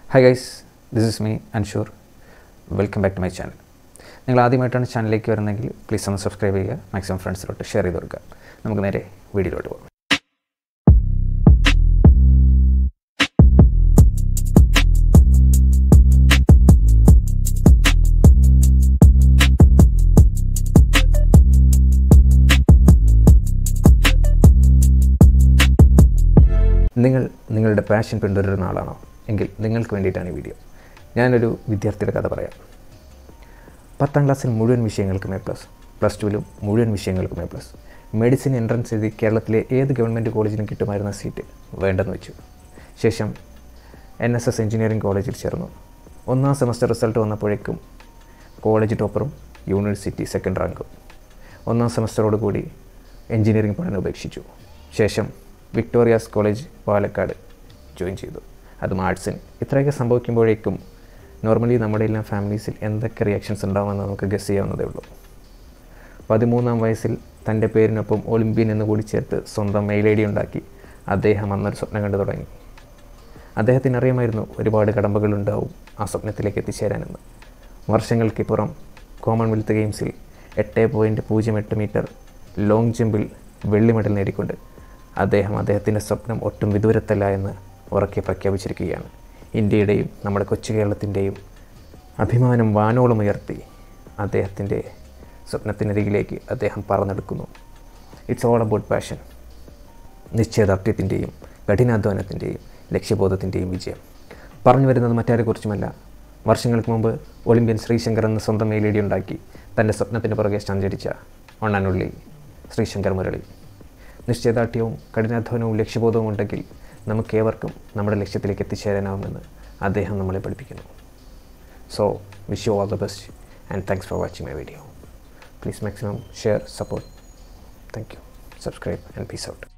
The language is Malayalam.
hi guys this is me Anshoor welcome back to my channel നിങ്ങൾ ആദ്യമായിട്ടാണ് ചാനലിലേക്ക് വരുന്നതെങ്കിൽ പ്ലീസ് ഒന്ന് സബ്സ്ക്രൈബ് ചെയ്യുക മാക്സിമം ഫ്രണ്ട്സിലോട്ട് ഷെയർ ചെയ്ത് കൊടുക്കുക നമുക്ക് നേരെ വീഡിയോയിലോട്ട് പോകാം നിങ്ങൾ നിങ്ങളുടെ പാഷൻ പിന്തുടരുന്ന ആളാണോ എങ്കിൽ നിങ്ങൾക്ക് വേണ്ടിയിട്ടാണ് ഈ വീഡിയോ ഞാനൊരു വിദ്യാർത്ഥിയുടെ കഥ പറയാം പത്താം ക്ലാസ്സിൽ മുഴുവൻ വിഷയങ്ങൾക്കും എ പ്ലസ് പ്ലസ് ടുവിലും മുഴുവൻ വിഷയങ്ങൾക്കും എ പ്ലസ് മെഡിസിൻ എൻട്രൻസ് എഴുതി കേരളത്തിലെ ഏത് ഗവൺമെൻറ് കോളേജിലും കിട്ടുമായിരുന്ന സീറ്റ് വേണ്ടെന്ന് വെച്ചു ശേഷം എൻ എസ് എസ് എഞ്ചിനീയറിംഗ് കോളേജിൽ ചേർന്നു ഒന്നാം സെമസ്റ്റർ റിസൾട്ട് വന്നപ്പോഴേക്കും കോളേജ് ടോപ്പറും യൂണിവേഴ്സിറ്റി സെക്കൻഡ് റാങ്കും ഒന്നാം സെമസ്റ്ററോട് കൂടി എഞ്ചിനീയറിംഗ് പഠനം ഉപേക്ഷിച്ചു ശേഷം വിക്ടോറിയാസ് കോളേജ് പാലക്കാട് ജോയിൻ ചെയ്തു അതും ആർട്സിന് ഇത്രയൊക്കെ സംഭവിക്കുമ്പോഴേക്കും നോർമലി നമ്മുടെ എല്ലാം ഫാമിലീസിൽ എന്തൊക്കെ റിയാക്ഷൻസ് ഉണ്ടാകുമെന്ന് നമുക്ക് ഗസ് ചെയ്യാവുന്നതേ ഉള്ളൂ പതിമൂന്നാം വയസ്സിൽ തൻ്റെ പേരിനൊപ്പം ഒളിമ്പ്യൻ എന്ന് കൂടി ചേർത്ത് സ്വന്തം മെയിൽ ഐ ഡി ഉണ്ടാക്കി അദ്ദേഹം അന്നൊരു സ്വപ്നം കണ്ടു തുടങ്ങി അദ്ദേഹത്തിന് അറിയാമായിരുന്നു ഒരുപാട് കടമ്പകളുണ്ടാവും ആ സ്വപ്നത്തിലേക്ക് എത്തിച്ചേരാനെന്ന് വർഷങ്ങൾക്കിപ്പുറം കോമൺവെൽത്ത് ഗെയിംസിൽ എട്ട് പോയിൻറ്റ് പൂജ്യം എട്ട് മീറ്റർ ലോങ് ജമ്പിൽ വെള്ളി മെഡൽ നേടിക്കൊണ്ട് അദ്ദേഹം അദ്ദേഹത്തിൻ്റെ സ്വപ്നം ഒട്ടും വിദൂരത്തല്ല എന്ന് ഉറക്കെ പ്രഖ്യാപിച്ചിരിക്കുകയാണ് ഇന്ത്യയുടെയും നമ്മുടെ കൊച്ചു കേരളത്തിൻ്റെയും അഭിമാനം വാനോളം ഉയർത്തി അദ്ദേഹത്തിൻ്റെ സ്വപ്നത്തിനരികിലേക്ക് അദ്ദേഹം പറന്നെടുക്കുന്നു ഇറ്റ്സ് ഓൾ അബൌട്ട് പാഷൻ നിശ്ചയദാർഢ്യത്തിൻ്റെയും കഠിനാധ്വാനത്തിൻ്റെയും ലക്ഷ്യബോധത്തിൻ്റെയും വിജയം പറഞ്ഞു വരുന്നത് മറ്റാരെക്കുറിച്ചുമല്ല വർഷങ്ങൾക്ക് മുമ്പ് ഒളിമ്പ്യൻ ശ്രീശങ്കർ എന്ന സ്വന്തം മെയിൽ ഐ ഡി ഉണ്ടാക്കി തൻ്റെ സ്വപ്നത്തിന് പുറകെ സഞ്ചരിച്ച ഒണ്ണാനുള്ളി ശ്രീശങ്കർ മുരളി നിശ്ചയദാർഢ്യവും കഠിനാധ്വാനവും ലക്ഷ്യബോധവും ഉണ്ടെങ്കിൽ നമുക്കേവർക്കും നമ്മുടെ ലക്ഷ്യത്തിലേക്ക് എത്തിച്ചേരാനാവുമെന്ന് അദ്ദേഹം നമ്മളെ പഠിപ്പിക്കുന്നു so wish you all the best and thanks for watching my video please maximum share support thank you subscribe and peace out